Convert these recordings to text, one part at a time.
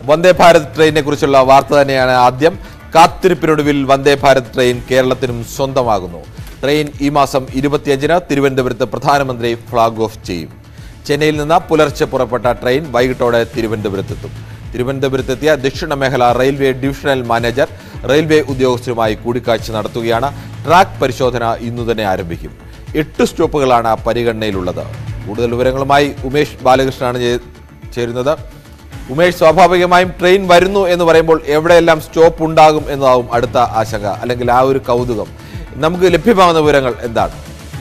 വന്ദേ ഭാരത് ട്രെയിനിനെ കുറിച്ചുള്ള വാർത്ത തന്നെയാണ് ആദ്യം കാത്തിരിപ്പിനൊടുവിൽ വന്ദേ ഭാരത് ട്രെയിൻ കേരളത്തിനും സ്വന്തമാകുന്നു ട്രെയിൻ ഈ മാസം ഇരുപത്തിയഞ്ചിന് തിരുവനന്തപുരത്ത് പ്രധാനമന്ത്രി ഫ്ളാഗ് ഓഫ് ചെയ്യും ചെന്നൈയിൽ നിന്ന് പുലർച്ചെ പുറപ്പെട്ട ട്രെയിൻ വൈകിട്ടോടെ തിരുവനന്തപുരത്തെത്തും തിരുവനന്തപുരത്തെത്തിയ ദക്ഷിണ മേഖല റെയിൽവേ ഡിവിഷണൽ മാനേജർ റെയിൽവേ ഉദ്യോഗസ്ഥരുമായി കൂടിക്കാഴ്ച നടത്തുകയാണ് ട്രാക്ക് പരിശോധന ഇന്നു തന്നെ ആരംഭിക്കും എട്ട് സ്റ്റോപ്പുകളാണ് പരിഗണനയിലുള്ളത് കൂടുതൽ വിവരങ്ങളുമായി ഉമേഷ് ബാലകൃഷ്ണനാണ് ചേ- ചേരുന്നത് ഉമേഷ് സ്വാഭാവികമായും ട്രെയിൻ വരുന്നു എന്ന് പറയുമ്പോൾ എവിടെയെല്ലാം സ്റ്റോപ്പ് ഉണ്ടാകും എന്നതാവും അടുത്ത ആശങ്ക അല്ലെങ്കിൽ ആ ഒരു കൗതുകം നമുക്ക് ലഭ്യമാകുന്ന വിവരങ്ങൾ എന്താണ്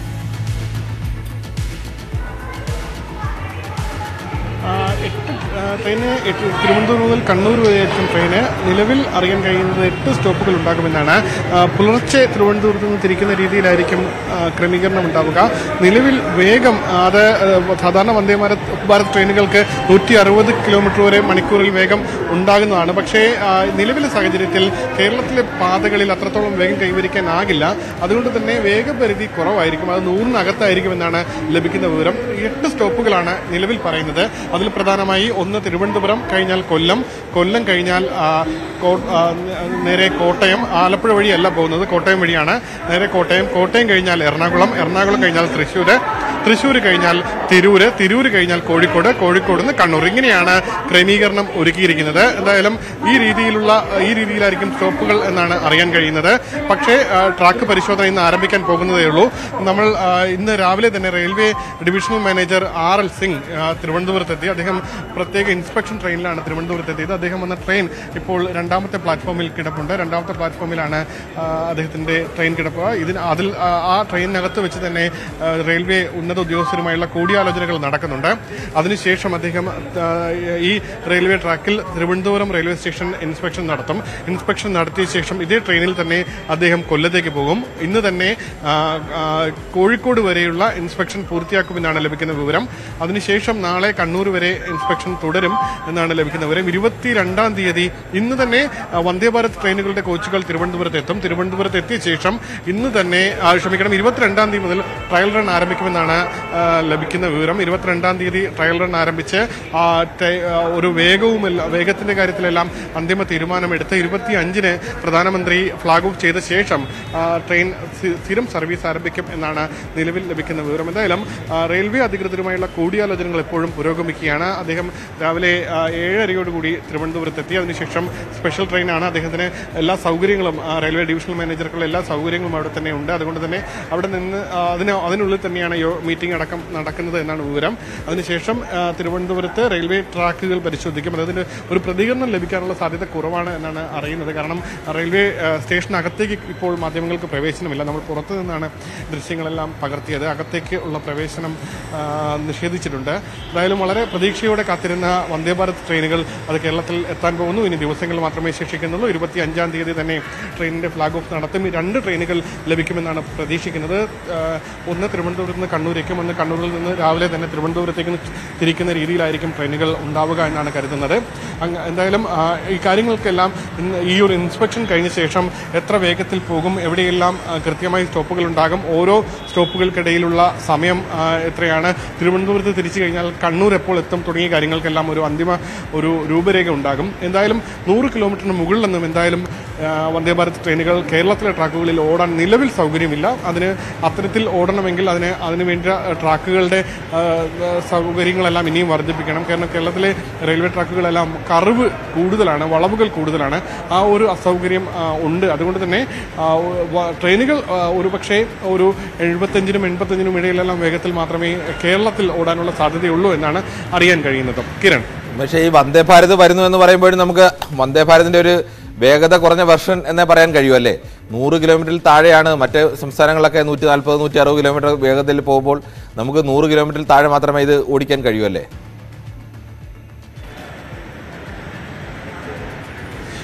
ആ, എട്ട് ആ, ട്രെയിന് എട്ട് തിരുവനന്തപുരം മുതൽ കണ്ണൂർ വരെയായിരിക്കും ട്രെയിന് നിലവിൽ അറിയാൻ കഴിയുന്നത് എട്ട് സ്റ്റോപ്പുകൾ ഉണ്ടാകുമെന്നാണ് ആ, പുലർച്ചെ തിരുവനന്തപുരത്ത് നിന്ന് തിരിക്കുന്ന രീതിയിലായിരിക്കും ആ, ക്രമീകരണം ഉണ്ടാവുക നിലവിൽ വേഗം ആ, അത് ആ, സാധാരണ വന്ദേ ഭാരത് ഭാരത് ട്രെയിനുകൾക്ക് നൂറ്റി അറുപത് കിലോമീറ്റർ വരെ മണിക്കൂറിൽ വേഗം ഉണ്ടാകുന്നതാണ് പക്ഷേ ആ, നിലവിലെ സാഹചര്യത്തിൽ കേരളത്തിലെ പാതകളിൽ അത്രത്തോളം വേഗം കൈവരിക്കാനാകില്ല അതുകൊണ്ട് തന്നെ വേഗപരിധി കുറവായിരിക്കും അത് നൂറിനകത്തായിരിക്കുമെന്നാണ് ലഭിക്കുന്ന വിവരം എട്ട് സ്റ്റോപ്പുകളാണ് നിലവിൽ പറയുന്നത് അതിൽ പ്രധാനമായി ഒന്ന് തിരുവനന്തപുരം കഴിഞ്ഞാൽ കൊല്ലം കൊല്ലം കഴിഞ്ഞാൽ ആ, കോ- ആ, നേരെ കോട്ടയം ആലപ്പുഴ വഴിയല്ല പോകുന്നത് കോട്ടയം വഴിയാണ് നേരെ കോട്ടയം കോട്ടയം കഴിഞ്ഞാൽ എറണാകുളം എറണാകുളം കഴിഞ്ഞാൽ തൃശ്ശൂർ തൃശ്ശൂർ കഴിഞ്ഞാൽ തിരൂര് തിരൂര് കഴിഞ്ഞാൽ കോഴിക്കോട് കോഴിക്കോട് നിന്ന് കണ്ണൂർ ഇങ്ങനെയാണ് ക്രമീകരണം ഒരുക്കിയിരിക്കുന്നത് എന്തായാലും ഈ രീതിയിലുള്ള ഈ രീതിയിലായിരിക്കും സ്റ്റോപ്പുകൾ എന്നാണ് അറിയാൻ കഴിയുന്നത് പക്ഷേ ആ, ട്രാക്ക് പരിശോധന ഇന്ന് ആരംഭിക്കാൻ പോകുന്നതേ ഉള്ളൂ നമ്മൾ ആ, ഇന്ന് രാവിലെ തന്നെ railway divisional manager R L Singh ആ, തിരുവനന്തപുരത്തെത്തി അദ്ദേഹം പ്രത്യേക ഇൻസ്പെക്ഷൻ ട്രെയിനിലാണ് തിരുവനന്തപുരത്തെത്തിയത് അദ്ദേഹം വന്ന ട്രെയിൻ ഇപ്പോൾ രണ്ടാമത്തെ പ്ലാറ്റ്ഫോമിൽ കിടപ്പുണ്ട് രണ്ടാമത്തെ പ്ലാറ്റ്ഫോമിലാണ് ആ, അദ്ദേഹത്തിന്റെ ട്രെയിൻ കിടപ്പുക ഇതിന് അതിൽ ആ, ആ ട്രെയിനിനകത്ത് വെച്ച് തന്നെ ആ, റെയിൽവേ ഉന്നത ഉദ്യോഗസ്ഥരുമായുള്ള കൂടിയാലോചനകൾ നടക്കുന്നുണ്ട് അതിനുശേഷം അദ്ദേഹം ആ, ഈ റെയിൽവേ ട്രാക്കിൽ തിരുവനന്തപുരം റെയിൽവേ സ്റ്റേഷൻ ഇൻസ്പെക്ഷൻ നടത്തും ഇൻസ്പെക്ഷൻ നടത്തിയ ശേഷം ഇതേ ട്രെയിനിൽ തന്നെ അദ്ദേഹം കൊല്ലത്തേക്ക് പോകും ഇന്ന് തന്നെ ആ, ആ, കോഴിക്കോട് വരെയുള്ള ഇൻസ്പെക്ഷൻ പൂർത്തിയാക്കുമെന്നാണ് ലഭിക്കുന്ന വിവരം അതിനുശേഷം നാളെ കണ്ണൂർ വരെ ഇൻസ്പെക്ഷൻ തുടരും എന്നാണ് ലഭിക്കുന്ന വിവരം ഇരുപത്തിരണ്ടാം തീയതി ഇന്ന് തന്നെ ആ, വന്ദേ ഭാരത് ട്രെയിനുകളുടെ കോച്ചുകൾ തിരുവനന്തപുരത്ത് എത്തും തിരുവനന്തപുരത്ത് എത്തിയ ശേഷം ഇന്ന് തന്നെ ആ, ക്ഷമിക്കണം ഇരുപത്തിരണ്ടാം തീയതി മുതൽ ട്രയൽ റൺ ആരംഭിക്കുമെന്നാണ് ആ, ലഭിക്കുന്ന വിവരം ഇരുപത്തിരണ്ടാം തീയതി ട്രയൽ റൺ ആരംഭിച്ച് ആ, ടൈ- ആ, ഒരു വേഗവുമില്ല വേഗത്തിന്റെ കാര്യത്തിലെല്ലാം അന്തിമ തീരുമാനമെടുത്ത് ഇരുപത്തി അഞ്ചിന് പ്രധാനമന്ത്രി ഫ്ളാഗ് ഓഫ് ചെയ്ത ശേഷം ആ, ട്രെയിൻ സ്ഥി- സ്ഥിരം സർവീസ് ആരംഭിക്കും എന്നാണ് നിലവിൽ ലഭിക്കുന്ന വിവരം എന്തായാലും ആ, റെയിൽവേ അധികൃതരുമായുള്ള കൂടിയാലോചനകൾ എപ്പോഴും പുരോഗമിക്കുകയാണ് അദ്ദേഹം രാവിലെ ആ, ഏഴരയോടുകൂടി തിരുവനന്തപുരത്തെത്തി അതിനുശേഷം സ്പെഷ്യൽ ട്രെയിനാണ് അദ്ദേഹത്തിന് എല്ലാ സൗകര്യങ്ങളും ആ, റെയിൽവേ ഡിവിഷണൽ മാനേജർക്കുള്ള എല്ലാ സൗകര്യങ്ങളും അവിടെ തന്നെ ഉണ്ട് അതുകൊണ്ട് തന്നെ അവിടെ നിന്ന് ആ, അതിന് അതിനുള്ളിൽ തന്നെയാണ് യോ മീറ്റിംഗ് അടക്കം നടക്കുന്നത് എന്നാണ് വിവരം അതിനുശേഷം ആ, തിരുവനന്തപുരത്ത് റെയിൽവേ ട്രാക്കുകൾ പരിശോധിക്കും അതായത് ഒരു പ്രതികരണം ലഭിക്കാനുള്ള സാധ്യത കുറവാണ് എന്നാണ് അറിയുന്നത് കാരണം റെയിൽവേ ആ, സ്റ്റേഷനകത്തേക്ക് ഇപ്പോൾ മാധ്യമങ്ങൾക്ക് പ്രവേശനമില്ല നമ്മൾ പുറത്തു നിന്നാണ് ദൃശ്യങ്ങളെല്ലാം പകർത്തിയത് അകത്തേക്ക് ഉള്ള പ്രവേശനം ആ, നിഷേധിച്ചിട്ടുണ്ട് എന്തായാലും വളരെ പ്രതീക്ഷയോടെ കാത്തിരുന്ന വന്ദേ ഭാരത് ട്രെയിനുകൾ അത് കേരളത്തിൽ എത്താൻ പോകുന്നു ഇനി ദിവസങ്ങൾ മാത്രമേ ശേഷിക്കുന്നുള്ളൂ ഇരുപത്തി അഞ്ചാം തീയതി തന്നെ ട്രെയിനിന്റെ ഫ്ലാഗ് ഓഫ് നടത്തും ഈ രണ്ട് ട്രെയിനുകൾ ലഭിക്കുമെന്നാണ് പ്രതീക്ഷിക്കുന്നത് ആ, ഒന്ന് തിരുവനന്തപുരത്ത് നിന്ന് കണ്ണൂരേക്കും ഒന്ന് കണ്ണൂരിൽ നിന്ന് രാവിലെ തന്നെ തിരുവനന്തപുരത്തേക്ക് തിരിക്കുന്ന രീതിയിലായിരിക്കും ട്രെയിനുകൾ ഉണ്ടാവുക എന്നാണ് കരുതുന്നത് അങ്ങ് എന്തായാലും ആ, ഈ കാര്യങ്ങൾക്കെല്ലാം ഇന്ന് ഈ ഒരു ഇൻസ്പെക്ഷൻ കഴിഞ്ഞ ശേഷം എത്ര വേഗത്തിൽ പോകും എവിടെയെല്ലാം ആ, കൃത്യമായി സ്റ്റോപ്പുകൾ ഉണ്ടാകും ഓരോ സ്റ്റോപ്പുകൾക്കിടയിലുള്ള സമയം ആ, എത്രയാണ് തിരുവനന്തപുരത്ത് തിരിച്ചു കഴിഞ്ഞാൽ കണ്ണൂർ എപ്പോൾ എത്തും തുടങ്ങിയ കാര്യങ്ങൾക്കെല്ലാം ഒരു അന്തിമ ഒരു രൂപരേഖ ഉണ്ടാകും എന്തായാലും നൂറ് കിലോമീറ്ററിന് മുകളിലൊന്നും എന്തായാലും ആ, വന്ദേ ഭാരത് ട്രെയിനുകൾ കേരളത്തിലെ ട്രാക്കുകളിൽ ഓടാൻ നിലവിൽ സൗകര്യമില്ല അതിന് അത്തരത്തിൽ ഓടണമെങ്കിൽ അതിന് അതിന് വേണ്ട ട്രാക്കുകളുടെ ആ, ആ, സൗകര്യങ്ങളെല്ലാം ഇനിയും വർദ്ധിപ്പിക്കണം കാരണം കേരളത്തിലെ റെയിൽവേ ട്രാക്കുകളെല്ലാം കർവ് കൂടുതലാണ് വളവുകൾ കൂടുതലാണ് ആ ഒരു അസൗകര്യം ആ, ഉണ്ട് അതുകൊണ്ട് തന്നെ ആ, വ- ട്രെയിനുകൾ ആ, ഒരു പക്ഷേ ഒരു എഴുപത്തഞ്ചിനും എൺപത്തഞ്ചിനും ഇടയിലെല്ലാം വേഗത്തിൽ മാത്രമേ കേരളത്തിൽ ഓടാനുള്ള സാധ്യതയുള്ളൂ എന്നാണ് അറിയാൻ കഴിയുന്നത് കിരൺ പക്ഷേ ഈ വന്ദേ ഭാരത് വരുന്നു എന്ന് പറയുമ്പോഴും നമുക്ക് വന്ദേ ഭാരതിന്റെ ഒരു വേഗത കുറഞ്ഞ വെർഷൻ എന്നേ പറയാൻ കഴിയുമല്ലേ നൂറ് കിലോമീറ്ററിൽ താഴെയാണ് മറ്റ് സംസ്ഥാനങ്ങളിലൊക്കെ നൂറ്റി നാൽപ്പത് നൂറ്റി അറുപത് കിലോമീറ്റർ വേഗതയിൽ പോകുമ്പോൾ നമുക്ക് നൂറ് കിലോമീറ്ററിൽ താഴെ മാത്രമേ ഇത് ഓടിക്കാൻ കഴിയുമല്ലേ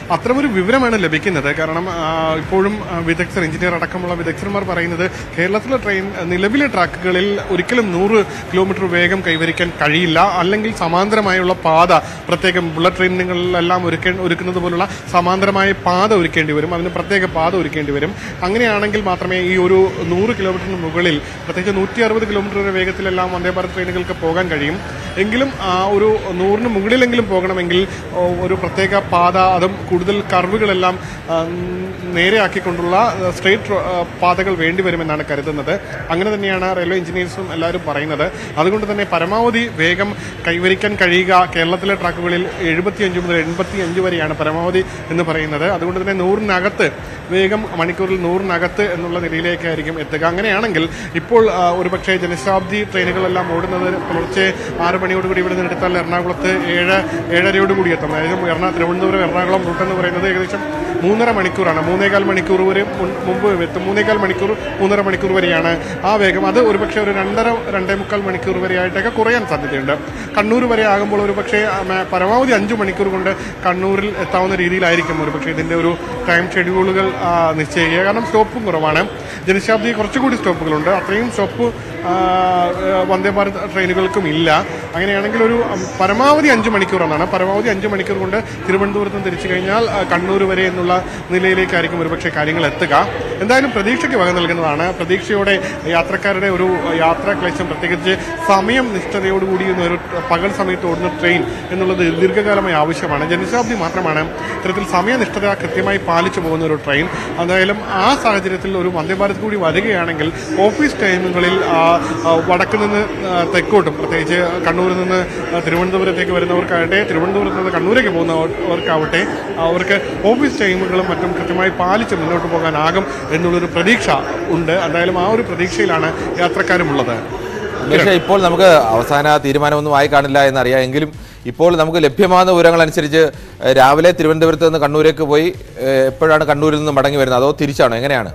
അത്തരമൊരു വിവരമാണ് ലഭിക്കുന്നത് കാരണം ആ, ഇപ്പോഴും ആ, വിദഗ്ധർ എഞ്ചിനീയർ അടക്കമുള്ള വിദഗ്ധന്മാർ പറയുന്നത് കേരളത്തിലെ ട്രെയിൻ ആ, നിലവിലെ ട്രാക്കുകളിൽ ഒരിക്കലും നൂറ് കിലോമീറ്റർ വേഗം കൈവരിക്കാൻ കഴിയില്ല അല്ലെങ്കിൽ സമാന്തരമായുള്ള പാത പ്രത്യേകം ബുള്ളറ്റ് ട്രെയിനുകളിലെല്ലാം ഒരുക്ക ഒരുക്കുന്നത് പോലുള്ള സമാന്തരമായ പാത ഒരുക്കേണ്ടി വരും അതിന് പ്രത്യേക പാത ഒരുക്കേണ്ടി വരും അങ്ങനെയാണെങ്കിൽ മാത്രമേ ഈ ഒരു നൂറ് കിലോമീറ്ററിന് മുകളിൽ പ്രത്യേകിച്ച് നൂറ്റി അറുപത് കിലോമീറ്റർ വരെ വേഗത്തിലെല്ലാം വന്ദേ ഭാരത് ട്രെയിനുകൾക്ക് പോകാൻ കഴിയും എങ്കിലും ആ ഒരു നൂറിന് മുകളിലെങ്കിലും പോകണമെങ്കിൽ ഓ, ഒരു പ്രത്യേക പാത അതും കൂടുതൽ കർവുകളെല്ലാം ആ, നേരെയാക്കിക്കൊണ്ടുള്ള സ്ട്രെയിറ്റ് പാതകൾ വേണ്ടിവരുമെന്നാണ് കരുതുന്നത് അങ്ങനെ തന്നെയാണ് റെയിൽവേ എഞ്ചിനീയേഴ്സും എല്ലാവരും പറയുന്നത് അതുകൊണ്ട് തന്നെ പരമാവധി വേഗം കൈവരിക്കാൻ കഴിയുക കേരളത്തിലെ ട്രാക്കുകളിൽ എഴുപത്തിയഞ്ച് മുതൽ എൺപത്തി അഞ്ച് വരെയാണ് പരമാവധി എന്ന് പറയുന്നത് അതുകൊണ്ട് തന്നെ നൂറിനകത്ത് വേഗം മണിക്കൂറിൽ നൂറിനകത്ത് എന്നുള്ള നിലയിലേക്കായിരിക്കും എത്തുക അങ്ങനെയാണെങ്കിൽ ഇപ്പോൾ ആ, ഒരുപക്ഷെ ജനശതാബ്ദി ട്രെയിനുകളെല്ലാം ഓടുന്നത് പുലർച്ചെ ആറ് മണിയോടുകൂടി ഇവിടെ നിന്ന് എടുത്താൽ എറണാകുളത്ത് ഏഴ് ഏഴരയോടുകൂടി എത്തും അതായത് എറണാ തിരുവനന്തപുരം എറണാകുളം റൂട്ട് എന്ന് പറയുന്നത് ഏകദേശം മൂന്നര മണിക്കൂറാണ് മൂന്നേകാൽ മണിക്കൂർ വരെ മുൻ- മുമ്പ് എത്തും മൂന്നേകാൽ മണിക്കൂർ മൂന്നര മണിക്കൂർ വരെയാണ് ആ വേഗം അത് ഒരുപക്ഷെ ഒരു രണ്ടര രണ്ടേ മുക്കാൽ മണിക്കൂർ വരെയായിട്ടൊക്കെ കുറയാൻ സാധ്യതയുണ്ട് കണ്ണൂർ വരെ ആകുമ്പോൾ ഒരുപക്ഷെ ആ, മ- പരമാവധി അഞ്ച് മണിക്കൂർ കൊണ്ട് കണ്ണൂരിൽ എത്താവുന്ന രീതിയിലായിരിക്കും ഒരുപക്ഷെ ഇതിന്റെ ഒരു ടൈം ഷെഡ്യൂളുകൾ ആ, നിശ്ചയിക്കുക കാരണം സ്റ്റോപ്പും കുറവാണ് ജനശതാബ്ദി കുറച്ചുകൂടി സ്റ്റോപ്പുകളുണ്ട് അത്രയും സ്റ്റോപ്പ് ആ, വന്ദേ ഭാരത് ട്രെയിനുകൾക്കും ഇല്ല അങ്ങനെയാണെങ്കിൽ ഒരു ഉം, പരമാവധി അഞ്ച് മണിക്കൂറാണ് പരമാവധി അഞ്ച് മണിക്കൂർ കൊണ്ട് തിരുവനന്തപുരത്ത് നിന്ന് തിരിച്ചു കഴിഞ്ഞാൽ ആ, കണ്ണൂർ വരെ എന്നുള്ള നിലയിലേക്കായിരിക്കും ഒരുപക്ഷെ കാര്യങ്ങൾ എത്തുക എന്തായാലും പ്രതീക്ഷയ്ക്ക് വക നൽകുന്നതാണ് പ്രതീക്ഷയോടെ യാത്രക്കാരുടെ ഒരു യാത്രാ ക്ലേശം പ്രത്യേകിച്ച് സമയം നിഷ്ഠതയോടുകൂടി ഒരു പകൽ സമയത്ത് ഓടുന്ന ട്രെയിൻ എന്നുള്ളത് ദീർഘകാലമായി ആവശ്യമാണ് ജനശതാബ്ദി മാത്രമാണ് ഇത്തരത്തിൽ സമയനിഷ്ഠത കൃത്യമായി പാലിച്ചു പോകുന്ന ഒരു ട്രെയിൻ എന്തായാലും ആ സാഹചര്യത്തിൽ ഒരു വന്ദേ ഭാരത് കൂടി വരികയാണെങ്കിൽ ഓഫീസ് ടൈമുകളിൽ ആ, ആ, വടക്ക് നിന്ന് ആ, തെക്കോട്ടും പ്രത്യേകിച്ച് കണ്ണൂരിൽ നിന്ന് ആ, തിരുവനന്തപുരത്തേക്ക് വരുന്നവർക്കാകട്ടെ തിരുവനന്തപുരത്ത് നിന്ന് കണ്ണൂരേക്ക് പോകുന്നവർക്കാവട്ടെ അവർക്ക് ഓഫീസ് ടൈമുകളും മറ്റും കൃത്യമായി പാലിച്ച് മുന്നോട്ട് പോകാനാകും എന്നുള്ളൊരു പ്രതീക്ഷ ഉണ്ട് എന്തായാലും ആ ഒരു പ്രതീക്ഷയിലാണ് യാത്രക്കാരുമുള്ളത് പക്ഷേ ഇപ്പോൾ നമുക്ക് അവസാന തീരുമാനമൊന്നും ആയി കാണില്ല എന്നറിയാം എങ്കിലും ഇപ്പോൾ നമുക്ക് ലഭ്യമാകുന്ന വിവരങ്ങൾ അനുസരിച്ച് ഏഹ്, രാവിലെ തിരുവനന്തപുരത്ത് നിന്ന് കണ്ണൂരേക്ക് പോയി ഏഹ്, എപ്പോഴാണ് കണ്ണൂരിൽ നിന്ന് മടങ്ങി വരുന്നത് അതോ തിരിച്ചാണോ എങ്ങനെയാണ്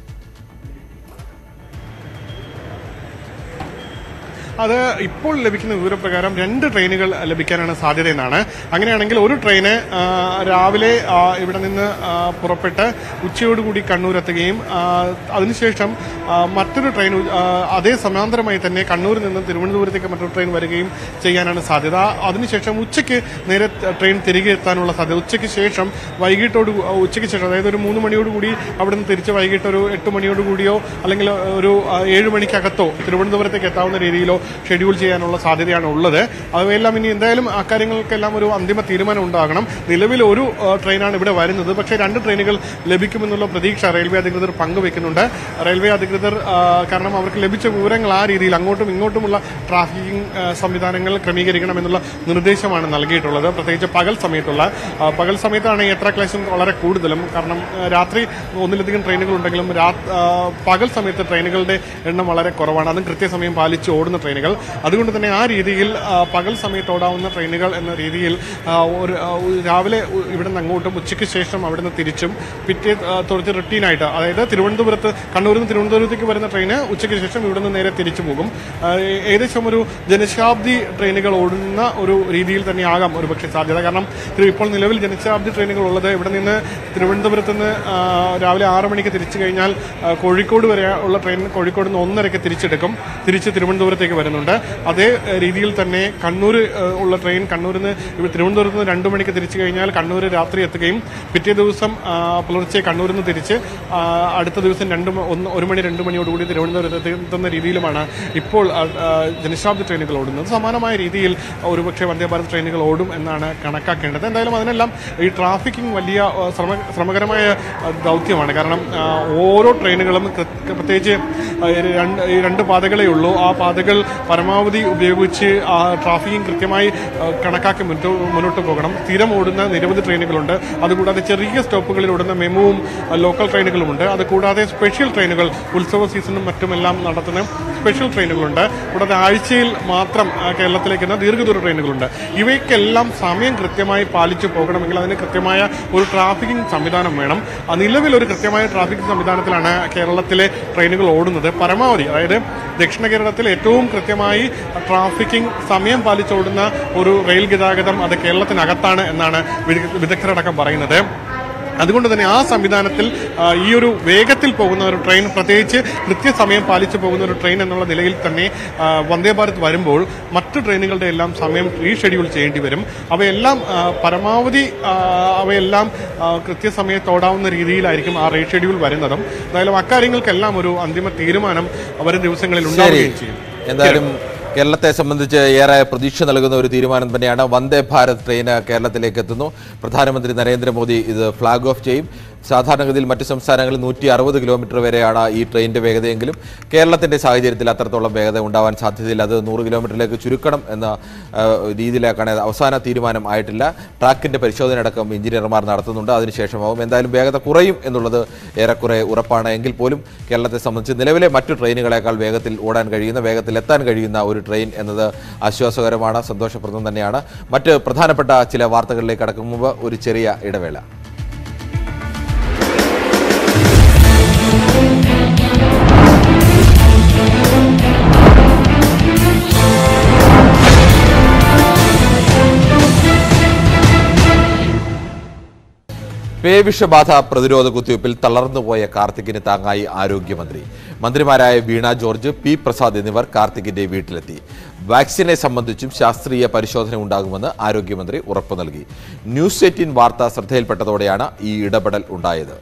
അത് ഇപ്പോൾ ലഭിക്കുന്ന വിവരപ്രകാരം രണ്ട് ട്രെയിനുകൾ ലഭിക്കാനാണ് സാധ്യതയെന്നാണ് അങ്ങനെയാണെങ്കിൽ ഒരു ട്രെയിന് ആ, രാവിലെ ആ, ഇവിടെ നിന്ന് ആ, പുറപ്പെട്ട് ഉച്ചയോടുകൂടി കണ്ണൂരെത്തുകയും ആ, അതിനുശേഷം ആ, മറ്റൊരു ട്രെയിൻ ആ, അതേ സമാന്തരമായി തന്നെ കണ്ണൂരിൽ നിന്ന് തിരുവനന്തപുരത്തേക്ക് മറ്റൊരു ട്രെയിൻ വരികയും ചെയ്യാനാണ് സാധ്യത അതിനുശേഷം ഉച്ചയ്ക്ക് നേരെ ട്രെയിൻ തിരികെ എത്താനുള്ള സാധ്യത ഉച്ചയ്ക്ക് ശേഷം വൈകിട്ടോട് കൂ- ഉച്ചയ്ക്ക് ശേഷം അതായത് ഒരു മൂന്ന് മണിയോടുകൂടി അവിടെ നിന്ന് തിരിച്ച് വൈകിട്ട് ഒരു എട്ട് മണിയോട് കൂടിയോ അല്ലെങ്കിൽ ഒരു ആ, ഏഴ് മണിക്കകത്തോ തിരുവനന്തപുരത്തേക്ക് എത്താവുന്ന രീതിയിലോ ഷെഡ്യൂൾ ചെയ്യാനുള്ള സാധ്യതയാണ് ഉള്ളത് അവയെല്ലാം ഇനി എന്തായാലും അക്കാര്യങ്ങൾക്കെല്ലാം ഒരു അന്തിമ തീരുമാനം ഉണ്ടാകണം നിലവിൽ ഒരു ആ, ട്രെയിനാണ് ഇവിടെ വരുന്നത് പക്ഷേ രണ്ട് ട്രെയിനുകൾ ലഭിക്കുമെന്നുള്ള പ്രതീക്ഷ റെയിൽവേ അധികൃതർ പങ്കുവെക്കുന്നുണ്ട് റെയിൽവേ അധികൃതർ ആ, കാരണം അവർക്ക് ലഭിച്ച വിവരങ്ങൾ ആ രീതിയിൽ അങ്ങോട്ടും ഇങ്ങോട്ടുമുള്ള ട്രാഫിക്കിംഗ് ആ, സംവിധാനങ്ങൾ ക്രമീകരിക്കണമെന്നുള്ള നിർദ്ദേശമാണ് നൽകിയിട്ടുള്ളത് പ്രത്യേകിച്ച് പകൽ സമയത്തുള്ള ആ, പകൽ സമയത്താണ് ഈ യാത്രാ ക്ലേശം വളരെ കൂടുതലും കാരണം ആ, രാത്രി ഒന്നിലധികം ട്രെയിനുകൾ ഉണ്ടെങ്കിലും രാ- ആ, പകൽ സമയത്ത് ട്രെയിനുകളുടെ എണ്ണം വളരെ കുറവാണ് അതും കൃത്യസമയം പാലിച്ച് ഓടുന്ന ട്രെയിനുകൾ അതുകൊണ്ട് തന്നെ ആ രീതിയിൽ ആ, പകൽ സമയത്ത് ഓടാവുന്ന ട്രെയിനുകൾ എന്ന രീതിയിൽ ആ, ഒരു ആ, ഒരു രാവിലെ ഉ- ഇവിടെ നിന്ന് അങ്ങോട്ടും ഉച്ചയ്ക്ക് ശേഷം അവിടെ നിന്ന് തിരിച്ചും പിറ്റേ ആ, തൊഴുത്ത് റിട്ടീനായിട്ട് അതായത് തിരുവനന്തപുരത്ത് കണ്ണൂരിൽ നിന്ന് തിരുവനന്തപുരത്തേക്ക് വരുന്ന ട്രെയിന് ഉച്ചയ്ക്ക് ശേഷം ഇവിടെ നിന്ന് നേരെ തിരിച്ചു പോകും ആ, ഏ- ഏകദേശം ഒരു ജനശതാബ്ദി ട്രെയിനുകൾ ഓടുന്ന ഒരു രീതിയിൽ തന്നെയാകാം ഒരു പക്ഷേ സാധ്യത കാരണം തിരു- ഇപ്പോൾ നിലവിൽ ജനശതാബ്ദി ട്രെയിനുകൾ ഉള്ളത് ഇവിടെ നിന്ന് തിരുവനന്തപുരത്ത് നിന്ന് ആ, രാവിലെ ആറ് മണിക്ക് തിരിച്ചു കഴിഞ്ഞാൽ ആ, കോഴിക്കോട് വരെ ഉള്ള ട്രെയിൻ കോഴിക്കോട് നിന്ന് ഒന്നരയ്ക്ക് തിരിച്ചെടുക്കും തിരിച്ച് തിരുവനന്തപുരത്തേക്ക് വരുന്നുണ്ട് അതേ ഏ, രീതിയിൽ തന്നെ കണ്ണൂർ ഏ, ഉള്ള ട്രെയിൻ കണ്ണൂരിൽ നിന്ന് ഇവിടെ തിരുവനന്തപുരത്ത് നിന്ന് രണ്ട് മണിക്ക് തിരിച്ചു കഴിഞ്ഞാൽ കണ്ണൂർ രാത്രി എത്തുകയും പിറ്റേ ദിവസം ആ, പുലർച്ചെ കണ്ണൂരിൽ നിന്ന് തിരിച്ച് ആ, അടുത്ത ദിവസം രണ്ട് മ- ഒന്ന് ഒരു മണി രണ്ട് മണിയോടുകൂടി തിരുവനന്തപുരത്ത് എത്തുന്ന രീതിയിലുമാണ് ഇപ്പോൾ ആ, ആ, ജനശതാബ്ദി ട്രെയിനുകൾ ഓടുന്നത് സമാനമായ രീതിയിൽ ഒരുപക്ഷെ വന്ദേ ഭാരത് ട്രെയിനുകൾ ഓടും എന്നാണ് കണക്കാക്കേണ്ടത് എന്തായാലും അതിനെല്ലാം ഈ ട്രാഫിക്കിംഗ് വലിയ ആ, ശ്രമ ശ്രമകരമായ ആ, ദൗത്യമാണ് കാരണം ആ, ഓരോ ട്രെയിനുകളും കൃ- പ്രത്യേകിച്ച് ആ, ഈ രണ്ട് ഈ രണ്ട് പാതകളേ ഉള്ളൂ ആ പാതകൾ പരമാവധി ഉപയോഗിച്ച് ആ ട്രാഫിക്കിംഗ് കൃത്യമായി ആ, കണക്കാക്കി മുന്നോ- മുന്നോട്ട് പോകണം സ്ഥിരം ഓടുന്ന നിരവധി ട്രെയിനുകളുണ്ട് അതുകൂടാതെ ചെറിയ സ്റ്റോപ്പുകളിൽ ഓടുന്ന മെമുവും ആ, ലോക്കൽ ട്രെയിനുകളുമുണ്ട് അതുകൂടാതെ സ്പെഷ്യൽ ട്രെയിനുകൾ ഉത്സവ സീസണും മറ്റുമെല്ലാം നടത്തുന്ന സ്പെഷ്യൽ ട്രെയിനുകളുണ്ട് കൂടാതെ ആഴ്ചയിൽ മാത്രം ആ, കേരളത്തിലേക്ക് എത്തുന്ന ദീർഘദൂര ട്രെയിനുകളുണ്ട് ഇവയ്ക്കെല്ലാം സമയം കൃത്യമായി പാലിച്ചു പോകണമെങ്കിൽ അതിന് കൃത്യമായ ഒരു ട്രാഫിക്കിംഗ് സംവിധാനം വേണം ആ, നിലവിൽ ഒരു കൃത്യമായ ട്രാഫിക് സംവിധാനത്തിലാണ് കേരളത്തിലെ ട്രെയിനുകൾ ഓടുന്നത് പരമാവധി അതായത് ദക്ഷിണ കേരളത്തിൽ ഏറ്റവും കൃത്യമായി ട്രാഫിക്കിംഗ് സമയം പാലിച്ചോടുന്ന ഒരു റെയിൽ ഗതാഗതം അത് കേരളത്തിനകത്താണ് എന്നാണ് വിദഗ്ധ- വിദഗ്ധരടക്കം പറയുന്നത് അതുകൊണ്ട് തന്നെ ആ സംവിധാനത്തിൽ ആ, ഈ ഒരു വേഗത്തിൽ പോകുന്ന ഒരു ട്രെയിൻ പ്രത്യേകിച്ച് കൃത്യസമയം പാലിച്ചു പോകുന്ന ഒരു ട്രെയിൻ എന്നുള്ള നിലയിൽ തന്നെ ആ, വന്ദേ ഭാരത് വരുമ്പോൾ മറ്റു ട്രെയിനുകളുടെ എല്ലാം സമയം റീഷെഡ്യൂൾ ചെയ്യേണ്ടി വരും അവയെല്ലാം ആ, പരമാവധി ആ, അവയെല്ലാം ആ, കൃത്യസമയത്തോടാവുന്ന രീതിയിലായിരിക്കും ആ റീഷെഡ്യൂൾ വരുന്നതും എന്തായാലും അക്കാര്യങ്ങൾക്കെല്ലാം ഒരു അന്തിമ തീരുമാനം വരും ദിവസങ്ങളിൽ ശരി ഉണ്ടാവുകയും ചെയ്യും എന്തായാലും കേരളത്തെ സംബന്ധിച്ച് ഏറെ പ്രതീക്ഷ നൽകുന്ന ഒരു തീരുമാനം തന്നെയാണ് വന്ദേ ഭാരത് ട്രെയിൻ കേരളത്തിലേക്ക് എത്തുന്നു പ്രധാനമന്ത്രി നരേന്ദ്രമോദി ഇത് ഫ്ളാഗ് ഓഫ് ചെയ്യും സാധാരണഗതിയിൽ മറ്റ് സംസ്ഥാനങ്ങളിൽ നൂറ്റി അറുപത് കിലോമീറ്റർ വരെയാണ് ഈ ട്രെയിനിന്റെ വേഗതയെങ്കിലും കേരളത്തിന്റെ സാഹചര്യത്തിൽ അത്രത്തോളം വേഗത ഉണ്ടാവാൻ സാധ്യതയില്ല അത് നൂറ് കിലോമീറ്ററിലേക്ക് ചുരുക്കണം എന്ന ആ, രീതിയിലേക്കാണ് അവസാന തീരുമാനം ആയിട്ടില്ല ട്രാക്കിന്റെ പരിശോധന അടക്കം എഞ്ചിനീയർമാർ നടത്തുന്നുണ്ട് അതിനുശേഷമാവും എന്തായാലും വേഗത കുറയും എന്നുള്ളത് ഏറെക്കുറെ ഉറപ്പാണ് എങ്കിൽ പോലും കേരളത്തെ സംബന്ധിച്ച് നിലവിലെ മറ്റു ട്രെയിനുകളെക്കാൾ വേഗത്തിൽ ഓടാൻ കഴിയുന്ന വേഗത്തിൽ എത്താൻ കഴിയുന്ന ഒരു ട്രെയിൻ എന്നത് ആശ്വാസകരമാണ് സന്തോഷപ്രദം തന്നെയാണ് മറ്റ് പ്രധാനപ്പെട്ട ചില വാർത്തകളിലേക്ക് കടക്കും മുമ്പ് ഒരു ചെറിയ ഇടവേള പേവിഷബാധ പ്രതിരോധ കുത്തിവയ്പ്പിൽ തളർന്നുപോയ കാർത്തികിന് താങ്ങായി ആരോഗ്യമന്ത്രി മന്ത്രിമാരായ വീണ ജോർജ് പി പ്രസാദ് എന്നിവർ കാർത്തികിന്റെ വീട്ടിലെത്തി വാക്സിനെ സംബന്ധിച്ചും ശാസ്ത്രീയ പരിശോധന ഉണ്ടാകുമെന്ന് ആരോഗ്യമന്ത്രി ഉറപ്പു നൽകി ന്യൂസ് എയ്റ്റീൻ വാർത്ത ശ്രദ്ധയിൽപ്പെട്ടതോടെയാണ് ഈ ഇടപെടൽ ഉണ്ടായത്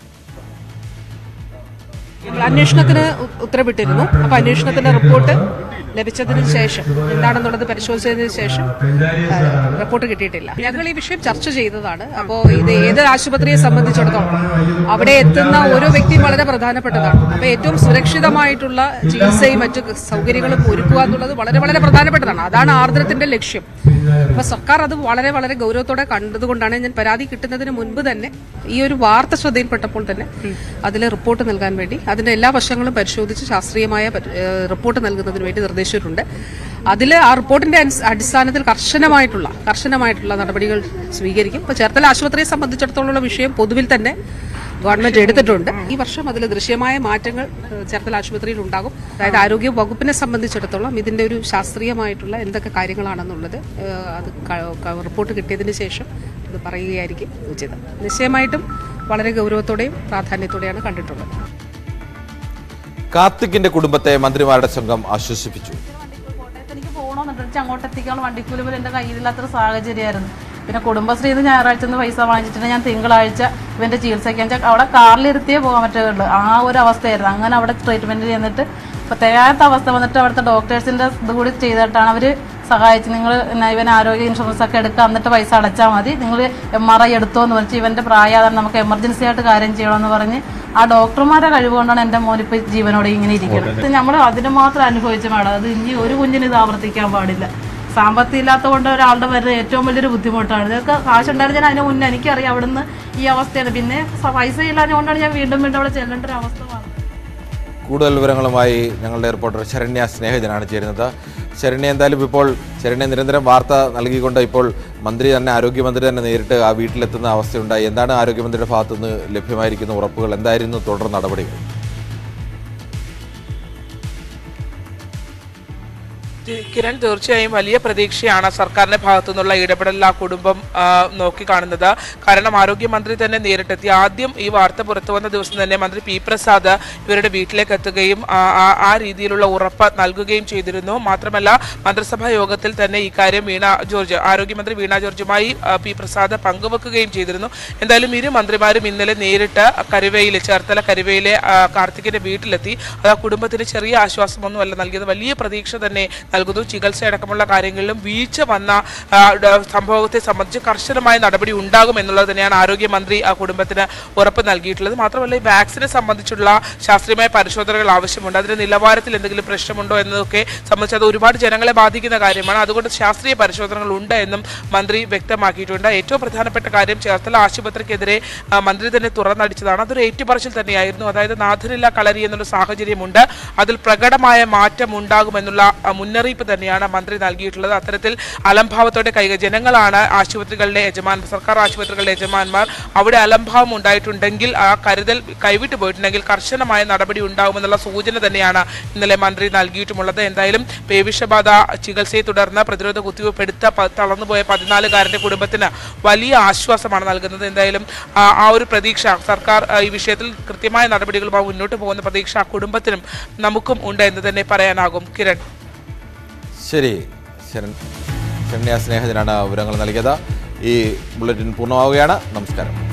അന്വേഷണത്തിന് ഉ- ഉത്തരവിട്ടിരുന്നു അപ്പൊ അന്വേഷണത്തിന്റെ റിപ്പോർട്ട് ലഭിച്ചതിന് ശേഷം എന്താണെന്നുള്ളത് പരിശോധിച്ചതിന് ശേഷം ആ, റിപ്പോർട്ട് കിട്ടിയിട്ടില്ല ഞങ്ങൾ ഈ വിഷയം ചർച്ച ചെയ്തതാണ് അപ്പോൾ ഇത് ഏത് ആശുപത്രിയെ സംബന്ധിച്ചിടത്തോളം അവിടെ എത്തുന്ന ഓരോ വ്യക്തിയും വളരെ പ്രധാനപ്പെട്ടതാണ് അപ്പൊ ഏറ്റവും സുരക്ഷിതമായിട്ടുള്ള ചികിത്സയും മറ്റു സൗകര്യങ്ങളും ഒരുക്കുക എന്നുള്ളത് വളരെ വളരെ പ്രധാനപ്പെട്ടതാണ് അതാണ് ആർദ്രത്തിന്റെ ലക്ഷ്യം അപ്പൊ സർക്കാർ അത് വളരെ വളരെ ഗൗരവത്തോടെ കണ്ടതുകൊണ്ടാണ് ഞാൻ പരാതി കിട്ടുന്നതിന് മുൻപ് തന്നെ ഈ ഒരു വാർത്ത ശ്രദ്ധയിൽപ്പെട്ടപ്പോൾ തന്നെ അതിൽ റിപ്പോർട്ട് നൽകാൻ വേണ്ടി അതിന്റെ എല്ലാ വശങ്ങളും പരിശോധിച്ച് ശാസ്ത്രീയമായ പരി- ഏഹ് റിപ്പോർട്ട് നൽകുന്നതിന് വേണ്ടി നിർദ്ദേശിച്ചിട്ടുണ്ട് അതിൽ ആ റിപ്പോർട്ടിന്റെ അടിസ്- അടിസ്ഥാനത്തിൽ കർശനമായിട്ടുള്ള കർശനമായിട്ടുള്ള നടപടികൾ സ്വീകരിക്കും ഇപ്പൊ ചേർത്തല ആശുപത്രിയെ സംബന്ധിച്ചിടത്തോളം വിഷയം പൊതുവിൽ തന്നെ ഗവൺമെന്റ് എടുത്തിട്ടുണ്ട് ഈ വർഷം അതിൽ ദൃശ്യമായ മാറ്റങ്ങൾ ഏഹ്, ചേർത്തല ആശുപത്രിയിൽ ഉണ്ടാകും അതായത് ആരോഗ്യ വകുപ്പിനെ സംബന്ധിച്ചിടത്തോളം ഇതിന്റെ ഒരു ശാസ്ത്രീയമായിട്ടുള്ള എന്തൊക്കെ കാര്യങ്ങളാണെന്നുള്ളത് ഏഹ്, അത് ക- ക- റിപ്പോർട്ട് കിട്ടിയതിന് ശേഷം ഇത് പറയുകയായിരിക്കും ഉചിതം നിശ്ചയമായിട്ടും വളരെ ഗൗരവത്തോടെയും പ്രാധാന്യത്തോടെയാണ് കണ്ടിട്ടുള്ളത് കാർത്തികിന്റെ കുടുംബത്തെ മന്ത്രിമാരുടെ സംഘം ആശ്വസിപ്പിച്ചു കോട്ടയത്ത് എനിക്ക് പോകണമെന്നുണ്ട് പക്ഷെ അങ്ങോട്ട് എത്തിക്കാനുള്ള വണ്ടിക്കൂലി പോലും എൻ്റെ കയ്യിലില്ലാത്തൊരു സാഹചര്യമായിരുന്നു പിന്നെ കുടുംബശ്രീയിൽ നിന്ന് ഞായറാഴ്ച നിന്ന് പൈസ വാങ്ങിച്ചിട്ട് ഞാൻ തിങ്കളാഴ്ച ഇവൻ്റെ ചികിത്സയ്ക്ക് വെച്ചാൽ അവിടെ കാറിലിരുത്തിയേ പോകാൻ പറ്റുള്ളൂ ആ ഒരു അവസ്ഥയായിരുന്നു അങ്ങനെ അവിടെ ട്രീറ്റ്മെൻറ്റ് ചെയ്യുന്നിട്ട് ഇപ്പോൾ തികയാത്ത അവസ്ഥ വന്നിട്ട് അവിടുത്തെ ഡോക്ടേഴ്സിൻ്റെ ഇത് കൂടി ചെയ്തിട്ടാണ് അവർ സഹായിച്ച് നിങ്ങൾ ഇവൻ ആരോഗ്യ ഇൻഷുറൻസ് ഒക്കെ എടുക്കുക എന്നിട്ട് പൈസ അടച്ചാൽ മതി നിങ്ങൾ എം ആർ ഐ എടുത്തോ എന്ന് പറഞ്ഞ് ഇവൻ്റെ പ്രായാതാണ് നമുക്ക് എമർജൻസി ആയിട്ട് കാര്യം ചെയ്യണമെന്ന് പറഞ്ഞ് ആ ഡോക്ടർമാരുടെ കഴിവുകൊണ്ടാണ് എൻ്റെ മോനിപ്പോൾ ജീവനോടെ ഇങ്ങനെ ഇരിക്കുന്നത് നമ്മൾ അതിന് മാത്രം അനുഭവിച്ച മാഡം അത് ഇനി ഒരു കുഞ്ഞിന് ഇത് ആവർത്തിക്കാൻ പാടില്ല സാമ്പത്തികം ഇല്ലാത്തത് കൊണ്ട് ഒരാളുടെ വരുന്ന ഏറ്റവും വലിയൊരു ബുദ്ധിമുട്ടാണ് ഇതൊക്കെ കാശുണ്ടായിരുന്നു ഞാൻ അതിന് മുന്നേ എനിക്കറിയാം അവിടുന്ന് ഈ അവസ്ഥയാണ് പിന്നെ സ- പൈസ ഇല്ലാഞ്ഞുകൊണ്ടാണ് ഞാൻ വീണ്ടും വീണ്ടും അവിടെ ചെല്ലേണ്ട ഒരു അവസ്ഥ വന്നത് കൂടുതൽ വിവരങ്ങളുമായി ഞങ്ങളുടെ റിപ്പോർട്ടർ ശരണ്യ സ്നേഹജനാണ് ചേരുന്നത് ശരണ്യ എന്തായാലും ഇപ്പോൾ ശരണ്യ നിരന്തരം വാർത്ത നൽകിക്കൊണ്ട് ഇപ്പോൾ മന്ത്രി തന്നെ ആരോഗ്യമന്ത്രി തന്നെ നേരിട്ട് ആ വീട്ടിലെത്തുന്ന അവസ്ഥയുണ്ടായി എന്താണ് ആരോഗ്യമന്ത്രിയുടെ ഭാഗത്തുനിന്ന് ലഭ്യമായിരിക്കുന്ന ഉറപ്പുകൾ എന്തായിരുന്നു തുടർ നടപടികൾ കിരൺ തീർച്ചയായും വലിയ പ്രതീക്ഷയാണ് സർക്കാരിന്റെ ഭാഗത്തു നിന്നുള്ള ഇടപെടൽ ആ കുടുംബം ആ, നോക്കിക്കാണുന്നത് കാരണം ആരോഗ്യമന്ത്രി തന്നെ നേരിട്ടെത്തി ആദ്യം ഈ വാർത്ത പുറത്തു വന്ന ദിവസം തന്നെ മന്ത്രി പി പ്രസാദ് ഇവരുടെ വീട്ടിലേക്ക് എത്തുകയും ആ- ആ- ആ രീതിയിലുള്ള ഉറപ്പ് നൽകുകയും ചെയ്തിരുന്നു മാത്രമല്ല മന്ത്രിസഭാ യോഗത്തിൽ തന്നെ ഇക്കാര്യം വീണ ജോർജ് ആരോഗ്യമന്ത്രി വീണ ജോർജുമായി ആ, പി പ്രസാദ് പങ്കുവെക്കുകയും ചെയ്തിരുന്നു എന്തായാലും ഇരു മന്ത്രിമാരും ഇന്നലെ നേരിട്ട് കരുവയിലെ ചേർത്തല കരുവയിലെ ആ, കാർത്തികിന്റെ വീട്ടിലെത്തി അത് ആ കുടുംബത്തിന് ചെറിയ ആശ്വാസമൊന്നുമല്ല നൽകിയത് വലിയ പ്രതീക്ഷ തന്നെ നൽകുന്നു ചികിത്സ അടക്കമുള്ള കാര്യങ്ങളിലും വീഴ്ച വന്ന ആ, ഡ- സംഭവത്തെ സംബന്ധിച്ച് കർശനമായ നടപടി ഉണ്ടാകും എന്നുള്ളത് തന്നെയാണ് ആരോഗ്യമന്ത്രി ആ കുടുംബത്തിന് ഉറപ്പ് നൽകിയിട്ടുള്ളത് മാത്രമല്ല ഈ വാക്സിനെ സംബന്ധിച്ചുള്ള ശാസ്ത്രീയമായ പരിശോധനകൾ ആവശ്യമുണ്ട് അതിന്റെ നിലവാരത്തിൽ എന്തെങ്കിലും പ്രശ്നമുണ്ടോ എന്നതൊക്കെ സംബന്ധിച്ച് അത് ഒരുപാട് ജനങ്ങളെ ബാധിക്കുന്ന കാര്യമാണ് അതുകൊണ്ട് ശാസ്ത്രീയ പരിശോധനകൾ ഉണ്ട് എന്നും മന്ത്രി വ്യക്തമാക്കിയിട്ടുണ്ട് ഏറ്റവും പ്രധാനപ്പെട്ട കാര്യം ചേർത്തല ആശുപത്രിക്കെതിരെ ആ, മന്ത്രി തന്നെ തുറന്നടിച്ചതാണ് അതൊരു ഏറ്റുപറച്ചിൽ തന്നെയായിരുന്നു അതായത് നാഥനില്ല കളരി എന്നുള്ള സാഹചര്യമുണ്ട് അതിൽ പ്രകടമായ മാറ്റം ഉണ്ടാകുമെന്നുള്ള ആ, മുന്നറിയിപ്പ് തന്നെയാണ് മന്ത്രി നൽകിയിട്ടുള്ളത് അത്തരത്തിൽ അലംഭാവത്തോടെ കൈക ജനങ്ങളാണ് ആശുപത്രികളിലെ യജമാൻ സർക്കാർ ആശുപത്രികളിലെ യജമാന്മാർ അവിടെ അലംഭാവം ഉണ്ടായിട്ടുണ്ടെങ്കിൽ ആ കരുതൽ കൈവിട്ടു പോയിട്ടുണ്ടെങ്കിൽ കർശനമായ നടപടി ഉണ്ടാകുമെന്നുള്ള സൂചന തന്നെയാണ് ഇന്നലെ മന്ത്രി നൽകിയിട്ടുമുള്ളത് എന്തായാലും പേവിഷബാധ ചികിത്സയെ തുടർന്ന് പ്രതിരോധ കുത്തിവയ്പ് എടുത്ത പ- തളർന്നുപോയ പതിനാലുകാരന്റെ കുടുംബത്തിന് വലിയ ആശ്വാസമാണ് നൽകുന്നത് എന്തായാലും ആ ആ ഒരു പ്രതീക്ഷ സർക്കാർ ആ, ഈ വിഷയത്തിൽ കൃത്യമായ നടപടികളുമായി മുന്നോട്ട് പോകുന്ന പ്രതീക്ഷ ആ കുടുംബത്തിനും നമുക്കും ഉണ്ട് എന്ന് തന്നെ പറയാനാകും കിരൺ ശരി ശരൺ ശരണ്യ സ്നേഹജനാണ് വിവരങ്ങൾ നൽകിയത് ഈ ബുള്ളറ്റിൻ പൂർണ്ണമാവുകയാണ് നമസ്കാരം